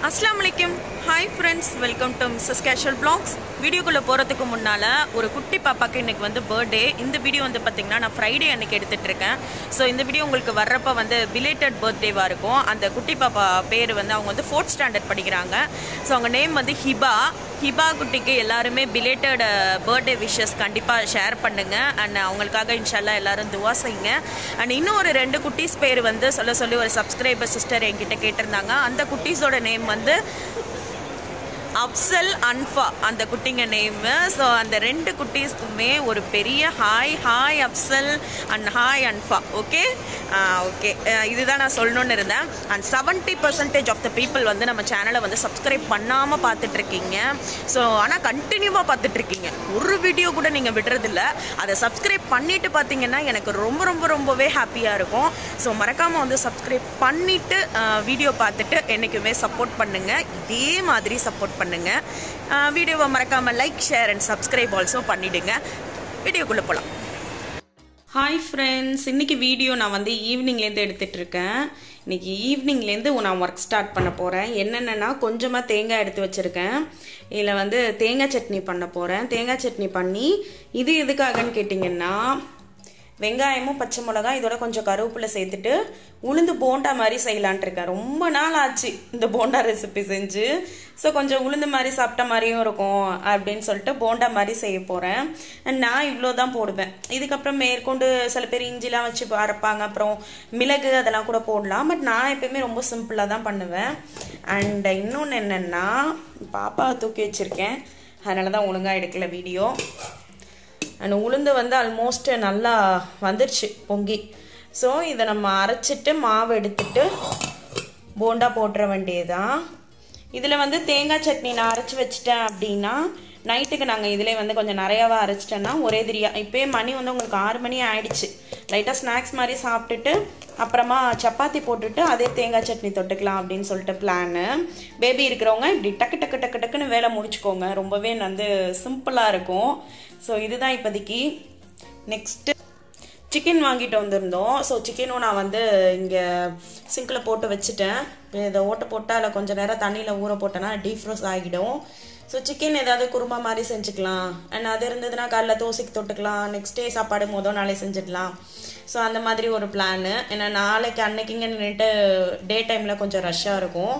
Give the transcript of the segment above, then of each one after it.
அஸ்லாம் வலைக்கம் hi friends welcome to Mrs casual vlogs வீடியோக்குள்ளே போகிறதுக்கு முன்னால் ஒரு குட்டி பாப்பாக்கு இன்னைக்கு வந்து பர்த்டே இந்த வீடியோ வந்து பார்த்திங்கன்னா நான் ஃப்ரைடே அன்னைக்கு எடுத்துகிட்டு இருக்கேன் ஸோ இந்த வீடியோ உங்களுக்கு வர்றப்ப வந்து பிலேட்டட் பர்த்டேவாக இருக்கும் அந்த குட்டி பாப்பா பேர் வந்து அவங்க வந்து ஃபோர்த் ஸ்டாண்டர்ட் படிக்கிறாங்க ஸோ அவங்க நேம் வந்து ஹிபா ஹிபா குட்டிக்கு எல்லாருமே பிலேட்டட் பர்த்டே விஷஸ் கண்டிப்பாக ஷேர் பண்ணுங்க அண்ட் அவங்களுக்காக இன்ஷால்லா எல்லாரும் துவா செய்யுங்க அண்ட் இன்னும் ஒரு ரெண்டு குட்டீஸ் பேர் வந்து சொல்ல சொல்லி ஒரு சப்ஸ்கிரைபர் சிஸ்டர் என்கிட்ட கேட்டிருந்தாங்க அந்த குட்டீஸோட நேம் வந்து அப்சல் அன்ஃபா அந்த குட்டிங்க நேமு ஸோ அந்த ரெண்டு குட்டீஸ்க்குமே ஒரு பெரிய hi hi Afzal and hi Anfa okay okay இதுதான் நான் சொல்லணும்னு இருந்தேன் and seventy percentage of the people வந்து நம்ம சேனலை வந்து சப்ஸ்கிரைப் பண்ணாமல் பார்த்துட்ருக்கீங்க ஸோ ஆனால் கண்டினியூவாக பார்த்துட்ருக்கீங்க ஒரு வீடியோ கூட நீங்கள் விடுறதில்ல அதை சப்ஸ்கிரைப் பண்ணிட்டு பார்த்தீங்கன்னா எனக்கு ரொம்ப ரொம்ப ரொம்பவே ஹாப்பியாக இருக்கும் ஸோ மறக்காமல் வந்து சப்ஸ்கிரைப் பண்ணிவிட்டு வீடியோ பார்த்துட்டு என்றைக்குமே சப்போர்ட் பண்ணுங்கள் இதே மாதிரி சப்போர்ட் பண்ணுங்கள் வீடியோவை மறக்காமல் like share and subscribe also பண்ணிவிடுங்க வீடியோக்குள்ளே போகலாம் ஹாய் ஃப்ரெண்ட்ஸ் இன்னைக்கு வீடியோ நான் வந்து ஈவினிங்லேருந்து எடுத்துகிட்டு இருக்கேன் இன்னைக்கு ஈவினிங்லேருந்து நான் ஒர்க் ஸ்டார்ட் பண்ண போகிறேன் என்னென்னா கொஞ்சமாக தேங்காய் எடுத்து வச்சுருக்கேன் இதில் வந்து தேங்காய் சட்னி பண்ண போகிறேன் தேங்காய் சட்னி பண்ணி இது எதுக்காகன்னு கேட்டிங்கன்னா வெங்காயமும் பச்சை மிளகாய் இதோட கொஞ்சம் கருவேப்பிலை சேர்த்துட்டு உளுந்து போண்டா மாதிரி செய்யலான் இருக்கேன் ரொம்ப நாள் ஆச்சு இந்த போண்டா ரெசிபி செஞ்சு ஸோ கொஞ்சம் உளுந்து மாதிரி சாப்பிட்ட மாதிரியும் இருக்கும் அப்படின்னு சொல்லிட்டு போண்டா மாதிரி செய்ய போகிறேன் நான் இவ்வளோ தான் போடுவேன் இதுக்கப்புறம் மேற்கொண்டு சில பேர் இஞ்சிலாம் வச்சு அரைப்பாங்க அப்புறம் மிளகு அதெல்லாம் கூட போடலாம் பட் நான் எப்பயுமே ரொம்ப சிம்பிளாக தான் பண்ணுவேன் அண்ட் இன்னொன்று என்னென்னா பாப்பா தூக்கி வச்சுருக்கேன் அதனால தான் ஒழுங்காக எடுக்கல வீடியோ அண்ட் உளுந்து வந்து ஆல்மோஸ்ட் நல்லா வந்துருச்சு பொங்கி ஸோ இதை நம்ம அரைச்சிட்டு மாவு எடுத்துட்டு போண்டா போட்டுற வேண்டியதுதான் இதில் வந்து தேங்காய் சட்னி நான் அரைச்சி வச்சிட்டேன் அப்படின்னா நைட்டுக்கு நாங்கள் இதிலே வந்து கொஞ்சம் நிறையாவா அரைச்சிட்டேன்னா ஒரே திரியா இப்போயே மணி வந்து உங்களுக்கு ஆறு மணி ஆயிடுச்சு லைட்டாக ஸ்நாக்ஸ் மாதிரி சாப்பிட்டுட்டு அப்புறமா சப்பாத்தி போட்டுட்டு அதே தேங்காய் சட்னி தொட்டுக்கலாம் அப்படின்னு சொல்லிட்டு பிளானு பேபி இருக்கிறவங்க இப்படி டக்கு டக்கு டக்கு டக்குன்னு வேலை முடிச்சுக்கோங்க ரொம்பவே வந்து சிம்பிளாக இருக்கும் ஸோ இதுதான் இப்போதைக்கு நெக்ஸ்ட்டு சிக்கன் வாங்கிட்டு வந்திருந்தோம் ஸோ சிக்கனும் நான் வந்து இங்கே சிங்கில் போட்டு வச்சுட்டேன் இதை ஓட்ட போட்டால் அதில் கொஞ்சம் நேரம் தண்ணியில் ஊற போட்டேன்னா டீஃப்ரோஸ் ஆகிடும் ஸோ சிக்கன் ஏதாவது குருமா மாதிரி செஞ்சுக்கலாம் அண்ட் அது இருந்ததுன்னா காலைல தோசைக்கு தொட்டுக்கலாம் நெக்ஸ்ட் டே சாப்பாடு மொதல் நாளே செஞ்சிடலாம் ஸோ அந்த மாதிரி ஒரு பிளானு ஏன்னா நாளைக்கு அன்னைக்குங்க நின்றுட்டு டே டைமில் கொஞ்சம் ரஷ்ஷாக இருக்கும்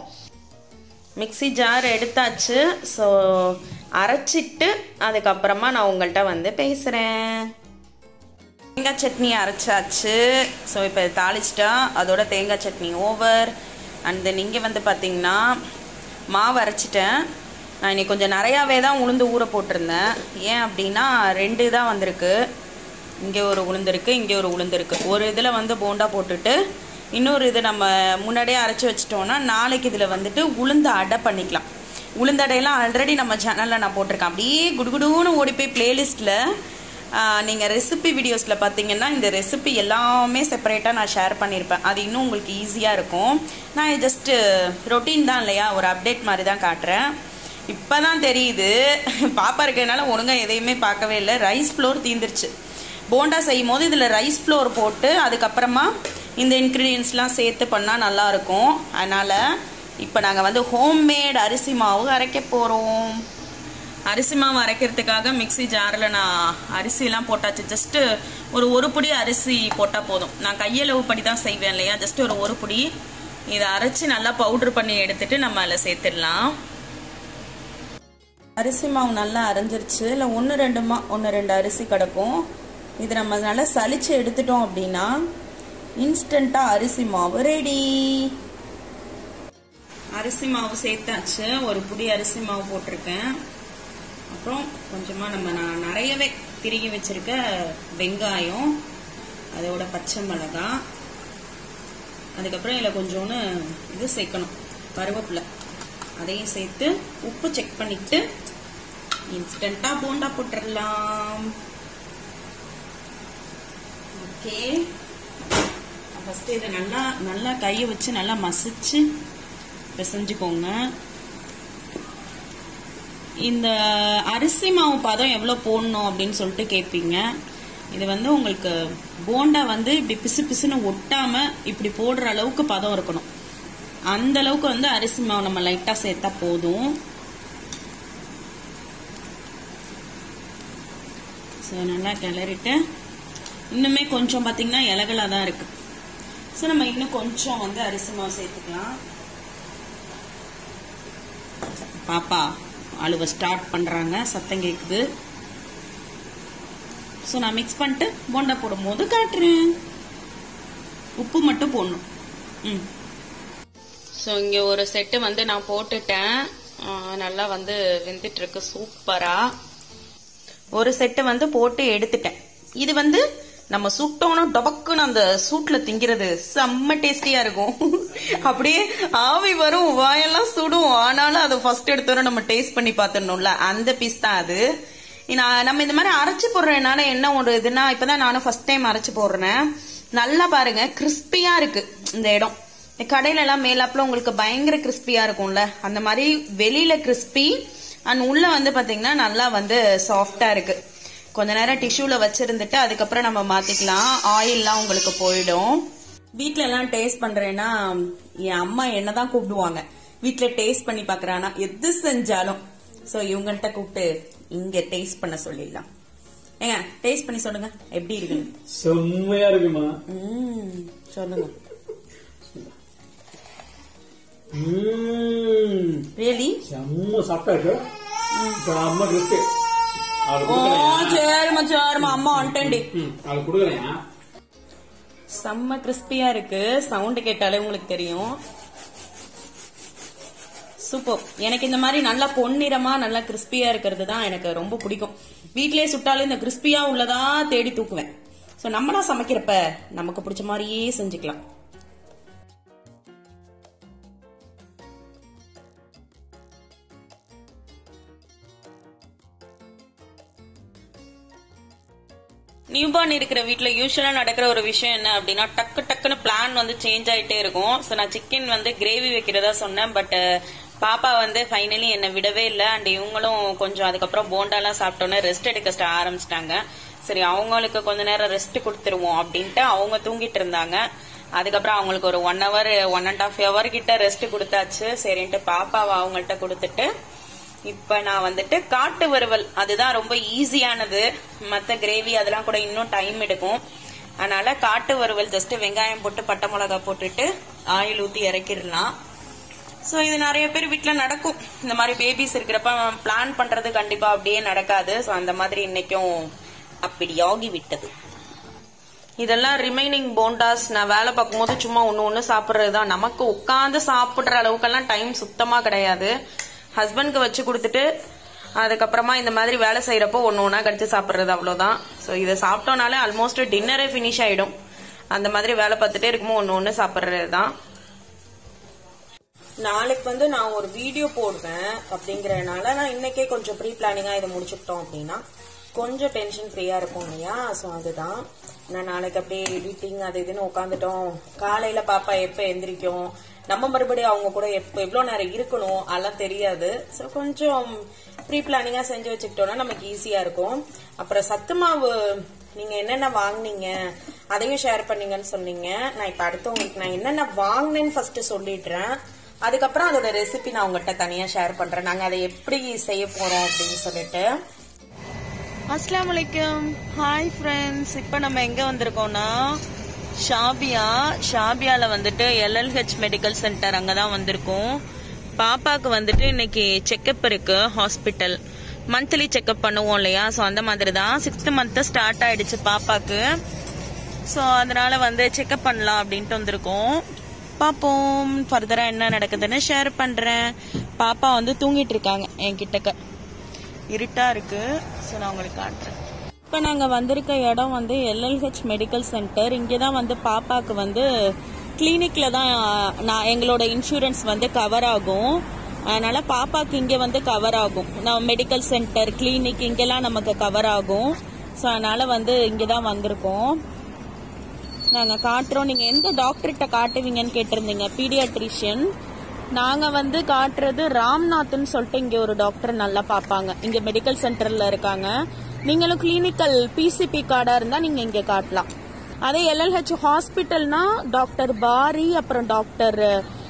மிக்சி ஜார் எடுத்தாச்சு ஸோ அரைச்சிட்டு அதுக்கப்புறமா நான் உங்கள்கிட்ட வந்து பேசுகிறேன் தேங்காய் சட்னி அரைச்சாச்சு ஸோ இப்போ தாளிச்சிட்டா அதோட தேங்காய் சட்னி ஓவர் அண்ட் தென் இங்கே வந்து பார்த்திங்கன்னா மாவு அரைச்சிட்டேன் நான் இன்னைக்கு கொஞ்சம் நிறையாவே தான் உளுந்து ஊற போட்டிருந்தேன் ஏன் அப்படின்னா ரெண்டு தான் வந்திருக்கு இங்கே ஒரு உளுந்து இருக்குது இங்கே ஒரு உளுந்து இருக்குது ஒரு இதில் வந்து போண்டா போட்டுட்டு இன்னொரு இது நம்ம முன்னாடியே அரைச்சி வச்சிட்டோன்னா நாளைக்கு இதில் வந்துட்டு உளுந்து அடை பண்ணிக்கலாம் உளுந்தடையெல்லாம் ஆல்ரெடி நம்ம சேனலில் நான் போட்டிருக்கேன் அப்படியே குடுகுடுன்னு ஓடி போய் பிளேலிஸ்ட்டில் நீங்கள் ரெசிபி வீடியோஸில் பார்த்தீங்கன்னா இந்த ரெசிபி எல்லாமே செப்பரேட்டாக நான் ஷேர் பண்ணியிருப்பேன் அது இன்னும் உங்களுக்கு ஈஸியாக இருக்கும் நான் ஜஸ்ட்டு ரொட்டீன் தான் இல்லையா ஒரு அப்டேட் மாதிரி தான் காட்டுறேன் இப்போ தான் தெரியுது பாப்பா இருக்கிறதுனால ஒழுங்காக எதையுமே பார்க்கவே இல்லை ரைஸ் ஃப்ளோர் தீந்துருச்சு போண்டா செய்யும் போது இதில் ரைஸ் ஃப்ளோர் போட்டு அதுக்கப்புறமா இந்த இன்க்ரீடியன்ஸ்லாம் சேர்த்து பண்ணால் நல்லாயிருக்கும் அதனால் இப்போ நாங்கள் வந்து ஹோம்மேட் அரிசி மாவு அரைக்க போகிறோம் அரிசி மாவு அரைக்கிறதுக்காக மிக்சி ஜாரில் நான் அரிசிலாம் போட்டாச்சு ஜஸ்ட்டு ஒரு ஒரு புடி அரிசி போட்டால் போதும் நான் கையளவு படி தான் செய்வேன் இல்லையா ஜஸ்ட் ஒரு ஒரு புடி இதை அரைச்சி நல்லா பவுட்ரு பண்ணி எடுத்துட்டு நம்ம அதில் சேர்த்துடலாம் அரிசி மாவு நல்லா அரைஞ்சிருச்சு இல்லை ஒன்று ரெண்டுமா ஒன்று ரெண்டு அரிசி கிடக்கும் இது நம்ம நல்லா சலிச்சு எடுத்துட்டோம் அப்படின்னா இன்ஸ்டண்ட்டாக அரிசி மாவு ரெடி அரிசி மாவு சேர்த்தாச்சு ஒரு புடி அரிசி மாவு போட்டிருக்கேன் அப்புறம் கொஞ்சமாக நம்ம நான் நிறையவே திருகி வச்சிருக்க வெங்காயம் அதோட பச்சை மிளகாய் அதுக்கப்புறம் இதில் கொஞ்சோன்னு இது சேர்க்கணும் கருவேப்பிலை அதையும் சேர்த்து உப்பு செக் பண்ணிட்டு இன்ஸ்டண்ட்டாக போண்டா போட்டுடலாம் ஓகே ஃபஸ்ட்டு இதை நல்லா நல்லா கையை வச்சு நல்லா மசிச்சு பிசைஞ்சுக்கோங்க இந்த அரிசி மாவு பதம் எவ்வளோ போடணும் அப்படின்னு சொல்லிட்டு கேட்பீங்க இது வந்து உங்களுக்கு போண்டா வந்து இப்படி பிசு பிசுன்னு ஒட்டாம இப்படி போடுற அளவுக்கு பதம் இருக்கணும் அந்த அளவுக்கு வந்து அரிசி மாவு நம்ம லைட்டா சேர்த்தா போதும் ஸோ நல்லா கிளறிட்டு இன்னுமே கொஞ்சம் பார்த்தீங்கன்னா இலகலா தான் இருக்கு ஸோ நம்ம இன்னும் கொஞ்சம் வந்து அரிசி மாவு சேர்த்துக்கலாம் பாப்பா அழுவ ஸ்டார்ட் பண்றாங்க சத்தம் கேக்குது ஸோ நான் மிக்ஸ் பண்ணிட்டு போண்டா போடும்போது காட்டுறேன் உப்பு மட்டும் போடணும் ம் ஸோ இங்கே ஒரு செட்டு வந்து நான் போட்டுட்டேன் ஆ, நல்லா வந்து வெந்துட்டு இருக்கு சூப்பரா ஒரு செட்டு வந்து போட்டு எடுத்துட்டேன் இது வந்து நம்ம சுட்டோம்னா டொபக்குன்னு அந்த சூட்ல திங்கிறது செம்ம டேஸ்டியா இருக்கும் அப்படியே ஆவி வரும் வாயெல்லாம் சுடும் ஆனாலும் அதை ஃபர்ஸ்ட் எடுத்தோட நம்ம டேஸ்ட் பண்ணி பார்த்துடணும்ல அந்த பீஸ் தான் அது நான் நம்ம இந்த மாதிரி அரைச்சு போடுறதுனால என்ன ஒரு இதுனா இப்பதான் நானும் ஃபர்ஸ்ட் டைம் அரைச்சு போடுறேன் நல்லா பாருங்க கிறிஸ்பியா இருக்கு இந்த இடம் கடையில எல்லாம் மேலாப்புல உங்களுக்கு பயங்கர கிறிஸ்பியா இருக்கும்ல அந்த மாதிரி வெளியில கிறிஸ்பி அண்ட் உள்ள வந்து பாத்தீங்கன்னா நல்லா வந்து சாஃப்டா இருக்கு கொஞ்ச நேரம் டிஷ்யூல வச்சிருந்துட்டு அதுக்கப்புறம் நம்ம மாத்திக்கலாம் ஆயில்லாம் உங்களுக்கு போயிடும் வீட்ல எல்லாம் டேஸ்ட் பண்றேன்னா என் அம்மா என்னதான் கூப்பிடுவாங்க வீட்ல டேஸ்ட் பண்ணி பாக்குறானா எது செஞ்சாலும் சோ இவங்கள்ட்ட கூப்பிட்டு இங்க டேஸ்ட் பண்ண சொல்லிடலாம் ஏங்க டேஸ்ட் பண்ணி சொல்லுங்க எப்படி இருக்குன்னு செம்மையா இருக்குமா ம், சொல்லுங்க ம், ரியலி செம்ம சாப்பிட்டா இருக்கு செம்ம கிறிஸ்பி அவளுக்கு ஓ கொடுக்கலையா சரிம்மா சரிம்மா அம்மா வந்துட்டேன்டி ம், அவளுக்கு கொடுக்கலையா செம்ம கிறிஸ்பியா இருக்கு சவுண்ட் கேட்டாலே உங்களுக்கு தெரியும் சூப்பர் எனக்கு இந்த மாதிரி நல்லா பொன்னிறமா நல்லா கிறிஸ்பியா இருக்கிறது தான் எனக்கு ரொம்ப பிடிக்கும் வீட்லயே சுட்டாலும் இந்த கிறிஸ்பியா உள்ளதா தேடி தூக்குவேன் சோ நம்மளா சமைக்கிறப்ப நமக்கு பிடிச்ச மாதிரியே செஞ்சுக்கலாம் நியூபார்ன் இருக்கிற வீட்ல யூஸ்வலா நடக்கிற ஒரு விஷயம் என்ன அப்படின்னா டக்கு டக்குன்னு பிளான் வந்து சேஞ்ச் ஆயிட்டே இருக்கும் ஸோ நான் சிக்கன் வந்து கிரேவி வைக்கிறதா சொன்னேன் பட் பாப்பா வந்து ஃபைனலி என்னை விடவே இல்லை அண்ட் இவங்களும் கொஞ்சம் அதுக்கப்புறம் போண்டாலாம் சாப்பிட்டோன்னே ரெஸ்ட் எடுக்க ஸ்ட- ஆரம்பிச்சிட்டாங்க சரி அவங்களுக்கு கொஞ்ச நேரம் ரெஸ்ட் கொடுத்துருவோம் அப்படின்ட்டு அவங்க தூங்கிட்டு இருந்தாங்க அதுக்கப்புறம் அவங்களுக்கு ஒரு one hour one and half hour கிட்ட ரெஸ்ட் கொடுத்தாச்சு சரின்ட்டு பாப்பாவை அவங்கள்ட்ட கொடுத்துட்டு இப்ப நான் வந்துட்டு காட்டு வறுவல் அதுதான் ரொம்ப ஈஸியானது மத்த கிரேவி அதெல்லாம் கூட இன்னும் டைம் எடுக்கும் அதனால காட்டு வறுவல் ஜஸ்ட் வெங்காயம் போட்டு பட்டை மிளகா போட்டுட்டு ஆயில் ஊத்தி இறக்கிடலாம் சோ இது நிறைய பேர் வீட்ல நடக்கும் இந்த மாதிரி பேபிஸ் இருக்கிறப்ப பிளான் பண்றது கண்டிப்பா அப்படியே நடக்காது சோ அந்த மாதிரி இன்னைக்கும் அப்படியாகி விட்டது இதெல்லாம் ரிமைனிங் போண்டாஸ் நான் வேலை பார்க்கும்போது சும்மா ஒன்று ஒன்று சாப்பிட்றது தான் நமக்கு உட்காந்து சாப்பிட்ற அளவுக்கெல்லாம் டைம் சுத்தமாக கிடையாது ஹஸ்பண்ட்க்கு வச்சு கொடுத்துட்டு அதுக்கப்புறமா இந்த மாதிரி வேலை செய்யறப்போ ஒன்று ஒன்றா கடிச்சு சாப்பிட்றது அவ்வளோதான் ஸோ இதை சாப்பிட்டோனாலே ஆல்மோஸ்ட் டின்னரே ஃபினிஷ் ஆயிடும் அந்த மாதிரி வேலை பார்த்துட்டே இருக்கும்போது ஒன்று ஒன்று சாப்பிட்றது தான் நாளைக்கு வந்து நான் ஒரு வீடியோ போடுவேன் அப்படிங்கறதுனால நான் இன்னைக்கே கொஞ்சம் ப்ரீ பிளானிங்கா இதை முடிச்சுக்கிட்டோம் அப்படின்னா கொஞ்சம் டென்ஷன் ஃப்ரீயா இருக்கும் இல்லையா ஸோ அதுதான் நான் நாளைக்கு அப்படியே எடிட்டிங் அது இதுன்னு உட்காந்துட்டோம் காலையில பாப்பா எப்ப எந்திரிக்கும் நம்ம மறுபடியும் அவங்க கூட எப்ப எவ்வளவு நேரம் இருக்கணும் அதெல்லாம் தெரியாது ஸோ கொஞ்சம் ப்ரீ பிளானிங்கா செஞ்சு வச்சுக்கிட்டோம்னா நமக்கு ஈஸியா இருக்கும் அப்புறம் சத்து மாவு நீங்க என்னென்ன வாங்குனீங்க அதையும் ஷேர் பண்ணீங்கன்னு சொன்னீங்க நான் இப்ப அடுத்து உங்களுக்கு நான் என்னென்ன வாங்கினேன்னு ஃபர்ஸ்ட் சொல்லிடுறேன் அதுக்கப்புறம் அதோட ரெசிபி நான் உங்ககிட்ட தனியா ஷேர் பண்றேன் நாங்க அதை எப்படி செய்ய போறோம் அப்படின்னு சொல்லிட்டு அஸ்லாம் வலைக்கம் ஹாய் ஃப்ரெண்ட்ஸ் இப்போ நம்ம எங்க வந்திருக்கோம்னா ஷாபியா ஷாபியால வந்துட்டு எல்எல்ஹெச் மெடிக்கல் சென்டர் அங்கே தான் வந்திருக்கோம் பாப்பாக்கு வந்துட்டு இன்னைக்கு செக்கப் இருக்கு ஹாஸ்பிட்டல் மந்த்லி செக்கப் பண்ணுவோம் இல்லையா ஸோ அந்த மாதிரி தான் சிக்ஸ்த் மந்த்து ஸ்டார்ட் ஆயிடுச்சு பாப்பாக்கு ஸோ அதனால வந்து செக்கப் பண்ணலாம் அப்படின்ட்டு வந்திருக்கோம் பார்ப்போம் ஃபர்தரா என்ன நடக்குதுன்னு ஷேர் பண்றேன் பாப்பா வந்து தூங்கிட்டு இருக்காங்க என் கிட்டக்க இருட்டா இருக்கு ஸோ நான் உங்களுக்கு காட்டுறேன் இப்போ நாங்கள் வந்திருக்க இடம் வந்து எல்எல்ஹெச் மெடிக்கல் சென்டர் இங்கே தான் வந்து பாப்பாக்கு வந்து கிளினிக்கில் தான் நான் எங்களோட இன்சூரன்ஸ் வந்து கவர் ஆகும் அதனால பாப்பாக்கு இங்கே வந்து கவர் ஆகும் நம்ம மெடிக்கல் சென்டர் கிளினிக் இங்கெல்லாம் நமக்கு கவர் ஆகும் ஸோ அதனால வந்து இங்கே தான் வந்திருக்கோம் நாங்க காட்டுறோம் நீங்க எந்த டாக்டர்கிட்ட காட்டுவீங்கன்னு கேட்டிருந்தீங்க பீடியாட்ரிஷியன் நாங்க வந்து காட்டுறது ராம்நாத்னு சொல்லிட்டு இங்க ஒரு டாக்டர் நல்லா பார்ப்பாங்க இங்க மெடிக்கல் சென்டர்ல இருக்காங்க நீங்களும் கிளினிக்கல் பிசிபி கார்டா இருந்தா நீங்க இங்க காட்டலாம் அதே எல்எல்ஹெச் ஹாஸ்பிட்டல்னா டாக்டர் பாரி அப்புறம் டாக்டர்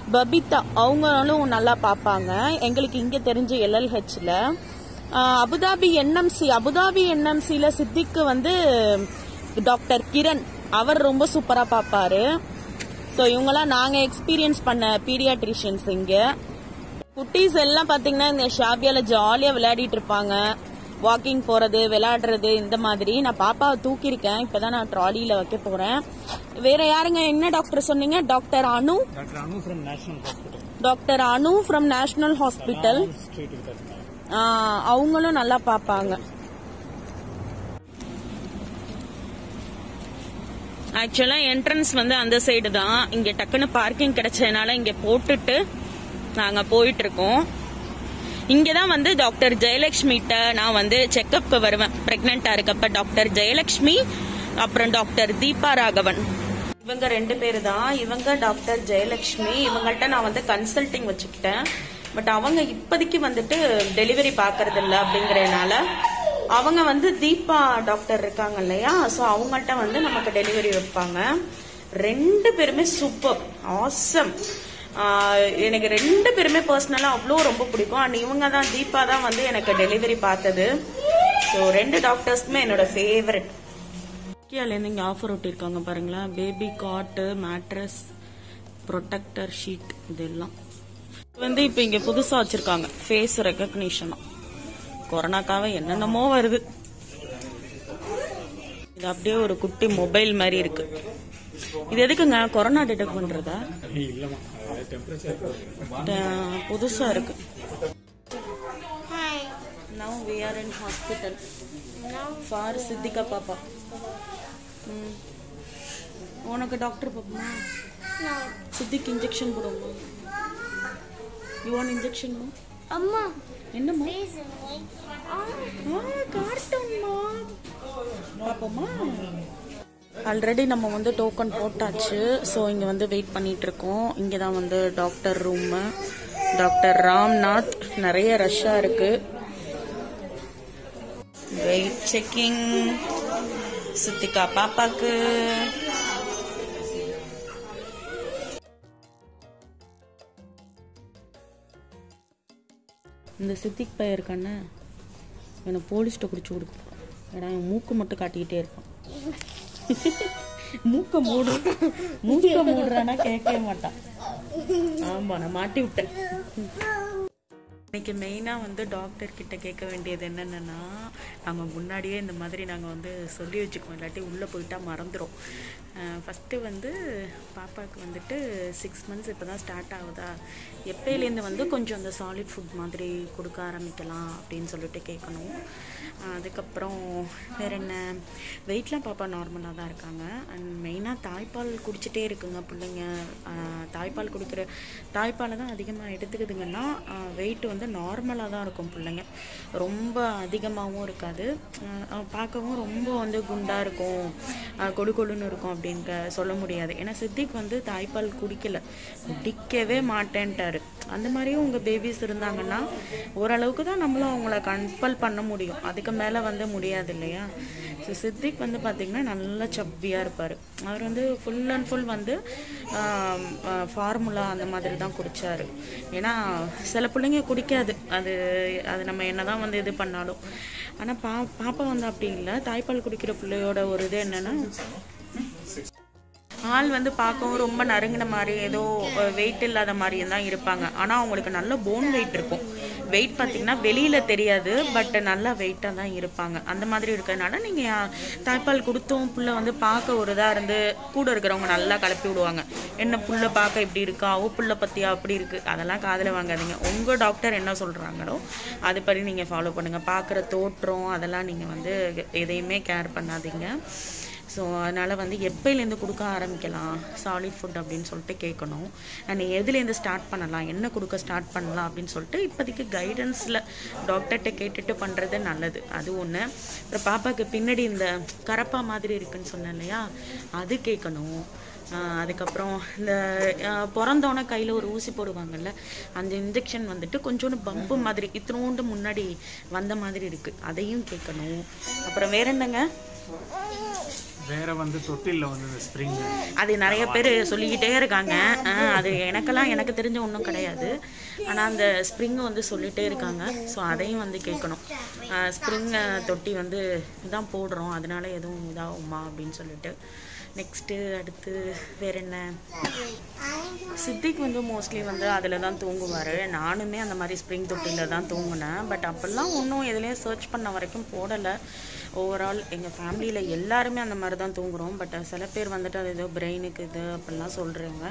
பபிதா அவங்களும் நல்லா பார்ப்பாங்க எங்களுக்கு இங்கே தெரிஞ்ச எல்எல்ஹெச்ல அபுதாபி என்எம்சி அபுதாபி என்எம்சில சித்திக்கு வந்து டாக்டர் கிரண் அவர் ரொம்ப சூப்பரா பார்ப்பாரு ஸோ இவங்கெல்லாம் நாங்க எக்ஸ்பீரியன்ஸ் பண்ண பீடியாட்ரிஷியன்ஸ் இங்க குட்டீஸ் எல்லாம் பாத்தீங்கன்னா இந்த ஷாபியால ஜாலியா விளையாடிட்டு இருப்பாங்க வாக்கிங் போறது விளையாடுறது இந்த மாதிரி நான் பாப்பாவை தூக்கியிருக்கேன் இப்பதான் நான் ட்ராலியில வைக்க போறேன் வேற யாருங்க என்ன டாக்டர் சொன்னீங்க doctor Anu doctor Anu from national hospital doctor Anu from national hospital street இருக்காரு அவங்களும் நல்லா பார்ப்பாங்க ஆக்சுவலா என்ட்ரன்ஸ் வந்து அந்த சைடு தான் இங்க டக்குன்னு பார்க்கிங் கிடைச்சதுனால இங்க போட்டுட்டு நாங்க போயிட்டு இருக்கோம் இங்க தான் வந்து டாக்டர் ஜெயலட்சுமிட்ட நான் வந்து செக்கப்க்கு வருவேன் பிரெக்னெண்டா இருக்கப்ப டாக்டர் ஜெயலட்சுமி அப்புறம் டாக்டர் தீபா ராகவன் இவங்க ரெண்டு பேர் தான் இவங்க டாக்டர் ஜெயலட்சுமி இவங்கள்ட்ட நான் வந்து கன்சல்டிங் வச்சுக்கிட்டேன் பட் அவங்க இப்போதைக்கு வந்துட்டு டெலிவரி பார்க்கறது இல்ல அப்படிங்கறதுனால அவங்க வந்து தீபா டாக்டர் இருக்காங்க இல்லையா ஸோ அவங்கள்ட்ட வந்து நமக்கு டெலிவரி வைப்பாங்க ரெண்டு பேருமே சூப்பர் ஆசம் எனக்கு ரெண்டு பேருமே பர்சனலாக அவ்வளோ ரொம்ப பிடிக்கும் அண்ட் இவங்க தான் தீபா தான் வந்து எனக்கு டெலிவரி பார்த்தது ஸோ ரெண்டு டாக்டர்ஸ்க்குமே என்னோட ஃபேவரட் இருந்து இங்கே ஆஃபர் ஒட்டியிருக்காங்க பாருங்களேன் பேபி காட்டு மேட்ரஸ் ப்ரொடெக்டர் ஷீட் இதெல்லாம் வந்து இப்போ இங்கே புதுசாக வச்சுருக்காங்க ஃபேஸ் ரெக்கக்னிஷனாக கொரோனாக்காக என்னென்னமோ வருது இது அப்படியே ஒரு குட்டி மொபைல் மாதிரி இருக்கு இது எதுக்குங்க கொரோனா டிடெக்ட் பண்றதா இல்லம்மா டெம்பரேச்சர் ட- புதுசா இருக்கு now we are in hospital for Siddiqa பாப்பா ம். உனக்கு டாக்டர் பாப்பமா சித்திக்கு இன்ஜெக்ஷன் போடுவோமா யூ வாண்ட் இன்ஜெக்ஷன் அம்மா என்னம்மா please wait. கார்ட்டூன்மா பாப்போமா ஆல்ரெடி நம்ம வந்து டோக்கன் போட்டாச்சு ஸோ இங்கே வந்து வெயிட் பண்ணிட்டு இருக்கோம் இங்கே தான் வந்து டாக்டர் ரூமு டாக்டர் ராம்நாத் நிறைய ரஷ்ஷாக இருக்கு வெயிட் செக்கிங் சித்திகா பாப்பாக்கு இந்த சித்திக் பையன் இருக்கானே எனக்கு போலீஸ்ட்ட குடிச்சு கொடுக்க போறான். ஏன்னா என் மூக்கு மட்டும் காட்டிக்கிட்டே இருப்பான் மூக்க மூடு மூக்க மூடுறானா கேட்கவே மாட்டான் ஆமா நான் மாட்டி விட்டேன் இன்னைக்கு மெயினாக வந்து டாக்டர் கிட்ட கேட்க வேண்டியது என்னென்னா நாங்கள் முன்னாடியே இந்த மாதிரி நாங்கள் வந்து சொல்லி வச்சுக்குவோம் இல்லாட்டி உள்ளே போயிட்டா மறந்துடும் ஃபஸ்ட்டு வந்து பாப்பாவுக்கு வந்துட்டு சிக்ஸ் மந்த்ஸ் இப்போ தான் ஸ்டார்ட் ஆகுதா எப்பயிலேருந்து வந்து கொஞ்சம் அந்த சாலிட் ஃபுட் மாதிரி கொடுக்க ஆரம்பிக்கலாம் அப்படின்னு சொல்லிட்டு கேட்கணும் அஹ் அதுக்கப்புறம் வேற என்ன வெயிட்லாம் பாப்பா நார்மலாக தான் இருக்காங்க அண்ட் மெயினாக தாய்ப்பால் குடிச்சிட்டே இருக்குங்க பிள்ளைங்க அஹ் தாய்ப்பால் குடிக்கிற தாய்ப்பாலை தான் அதிகமாக எடுத்துக்குதுங்கன்னா வெயிட் வந்து நார்மலாக தான் இருக்கும் பிள்ளைங்க ரொம்ப அதிகமாகவும் இருக்காது அஹ் அஹ் பார்க்கவும் ரொம்ப வந்து குண்டாக இருக்கும் அஹ் கொழு கொழுன்னு இருக்கும் அப்படின்ட்டு சொல்ல முடியாது ஏன்னா சித்திக் வந்து தாய்ப்பால் குடிக்கல குடிக்கவே மாட்டேன்ட்டாரு அந்த மாதிரியும் உங்கள் பேபிஸ் இருந்தாங்கன்னா ஓரளவுக்கு தான் நம்மளும் அவங்கள கம்பல் பண்ண முடியும் அதுக்கு மேலே வந்து முடியாது இல்லையா ஸோ சித்திக் வந்து பார்த்திங்கன்னா நல்லா சப்பியாக இருப்பார் அவர் வந்து ஃபுல் அண்ட் ஃபுல் வந்து ஃபார்முலா அந்த மாதிரி தான் குடித்தார் ஏன்னா சில பிள்ளைங்க குடிக்காது அது அது நம்ம என்ன தான் வந்து இது பண்ணாலும் ஆனால் பா பாப்பா வந்து அப்படி இல்லை தாய்ப்பால் குடிக்கிற பிள்ளையோட ஒரு இது என்னென்னா ஆள் வந்து பார்க்கவும் ரொம்ப நறுங்கின மாதிரி ஏதோ வெயிட் இல்லாத மாதிரியும் தான் இருப்பாங்க ஆனால் அவங்களுக்கு நல்ல போன் வெயிட் இருக்கும் வெயிட் பார்த்தீங்கன்னா வெளியில் தெரியாது பட் நல்லா வெயிட்டாக தான் இருப்பாங்க அந்த மாதிரி இருக்கிறதுனால நீங்கள் தாய்ப்பால் கொடுத்தும் புள்ள வந்து பார்க்க ஒரு இதாக இருந்து கூட இருக்கிறவங்க நல்லா கிளப்பி விடுவாங்க என்ன புள்ள பார்க்க இப்படி இருக்கா ஓ புள்ள பற்றியா அப்படி இருக்குது அதெல்லாம் காதில் வாங்காதீங்க உங்கள் டாக்டர் என்ன சொல்கிறாங்களோ அதுபடி நீங்கள் ஃபாலோ பண்ணுங்கள் பார்க்குற தோற்றம் அதெல்லாம் நீங்கள் வந்து எதையுமே கேர் பண்ணாதீங்க ஸோ அதனால் வந்து எப்போலேருந்து கொடுக்க ஆரம்பிக்கலாம் சாலிட் ஃபுட் அப்படின்னு சொல்லிட்டு கேட்கணும் அண்ட் எதுலேருந்து ஸ்டார்ட் பண்ணலாம் என்ன கொடுக்க ஸ்டார்ட் பண்ணலாம் அப்படின்னு சொல்லிட்டு இப்போதைக்கு கைடன்ஸில் டாக்டர்கிட்ட கேட்டுட்டு பண்ணுறது நல்லது அது ஒன்று அப்புறம் பாப்பாவுக்கு பின்னாடி இந்த கரப்பா மாதிரி இருக்குன்னு சொன்னேன் இல்லையா அது கேட்கணும் ஆஹ் அதுக்கப்புறம் இந்த ஆஹ் பிறந்தோன்னே கையில் ஒரு ஊசி போடுவாங்கல்ல அந்த இன்ஜெக்ஷன் வந்துட்டு கொஞ்சோண்டு பம்பு மாதிரி இத்தினோண்டு முன்னாடி வந்த மாதிரி இருக்குது அதையும் கேட்கணும் அப்புறம் வேற என்னங்க வேற வந்து தொட்டிலில் வந்து இந்த ஸ்ப்ரிங் அது நிறைய பேர் சொல்லிக்கிட்டே இருக்காங்க ஆ, அது எனக்கெல்லாம் எனக்கு தெரிஞ்ச ஒன்றும் கிடையாது ஆனால் அந்த ஸ்ப்ரிங் வந்து சொல்லிகிட்டே இருக்காங்க ஸோ அதையும் வந்து கேட்கணும் ஸ்ப்ரிங் தொட்டி வந்து இதான் போடுறோம் அதனால எதுவும் இதாகுமா அப்படின்னு சொல்லிட்டு நெக்ஸ்ட்டு அடுத்து வேற என்ன சித்திக் வந்து மோஸ்ட்லி வந்து அதில் தான் தூங்குவார் நானுமே அந்த மாதிரி ஸ்ப்ரிங் தொட்டியில் தான் தூங்கினேன் பட் அப்போல்லாம் ஒன்றும் எதுலேயும் சர்ச் பண்ண வரைக்கும் போடலை ஓவரால் எங்கள் ஃபேமிலியில் எல்லாருமே அந்த மாதிரி தான் தூங்குறோம் பட் சில பேர் வந்துட்டு அது ஏதோ பிரெயினுக்கு இது அப்படிலாம் சொல்கிறாங்க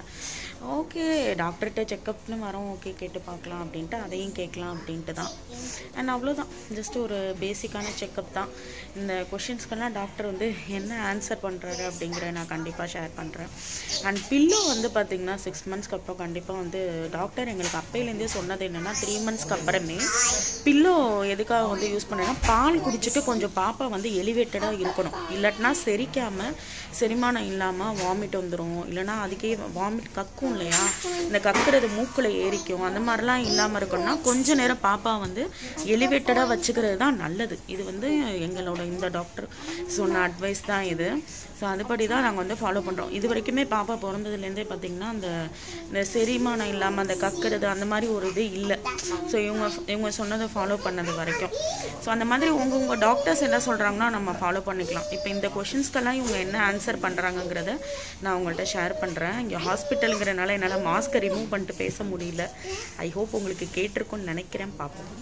ஓகே டாக்டர்கிட்ட செக்கப்னு வரோம் ஓகே கேட்டு பார்க்கலாம் அப்படின்ட்டு அதையும் கேட்கலாம் அப்படின்ட்டு தான் அண்ட் அவ்வளோதான் ஜஸ்ட் ஒரு பேசிக்கான செக்கப் தான் இந்த கொஷின்ஸ்க்கெல்லாம் டாக்டர் வந்து என்ன ஆன்சர் பண்ணுறாரு அப்படிங்கிறத நான் கண்டிப்பாக ஷேர் பண்ணுறேன் அண்ட் பில்லோ வந்து பார்த்திங்கன்னா சிக்ஸ் மந்த்ஸ்க்கு அப்புறம் கண்டிப்பாக வந்து டாக்டர் எங்களுக்கு அப்பையிலேருந்தே சொன்னது என்னென்னா த்ரீ மந்த்ஸ்க்கு அப்புறமே பில்லோ எதுக்காக வந்து யூஸ் பண்ணேன்னா பால் குடிச்சிட்டு கொஞ்சம் பாப்பா வந்து எலிவேட்டடாக இருக்கணும் இல்லாட்டினா செரிக்காமல் செரிமானம் இல்லாமல் வாமிட் வந்துடும் இல்லைன்னா அதுக்கே வாமிட் கக்கும் இல்லையா இந்த கக்குறது மூக்கில் ஏறிக்கும் அந்த மாதிரிலாம் இல்லாமல் இருக்கணும்னா கொஞ்ச நேரம் பாப்பா வந்து எலிவேட்டடாக வச்சுக்கிறது தான் நல்லது இது வந்து எங்களோட இந்த டாக்டர் சொன்ன அட்வைஸ் தான் இது ஸோ அதுபடி தான் நாங்கள் வந்து ஃபாலோ பண்ணுறோம் இது வரைக்குமே பாப்பா பிறந்ததுலேருந்தே பார்த்திங்கன்னா அந்த இந்த செரிமானம் இல்லாமல் அந்த கக்குறது அந்த மாதிரி ஒரு இது இல்லை ஸோ இவங்க இவங்க சொன்னதை ஃபாலோ பண்ணது வரைக்கும் ஸோ அந்த மாதிரி உங்கள் உங்கள் டாக்டர்ஸ் என்ன சொல்கிறாங்கன்னா நம்ம ஃபாலோ பண்ணிக்கலாம் இப்போ இந்த கொஷின்ஸ்க்கெல்லாம் இவங்க என்ன ஆன்சர் பண்ணுறாங்கங்கிறத நான் உங்கள்கிட்ட ஷேர் பண்ணுறேன் இங்கே ஹாஸ்பிட்டலுங்கிறனால என்னால் மாஸ்க்கை ரிமூவ் பண்ணிட்டு பேச முடியல ஐ ஹோப் உங்களுக்கு கேட்டிருக்கும்னு நினைக்கிறேன் பார்ப்போம்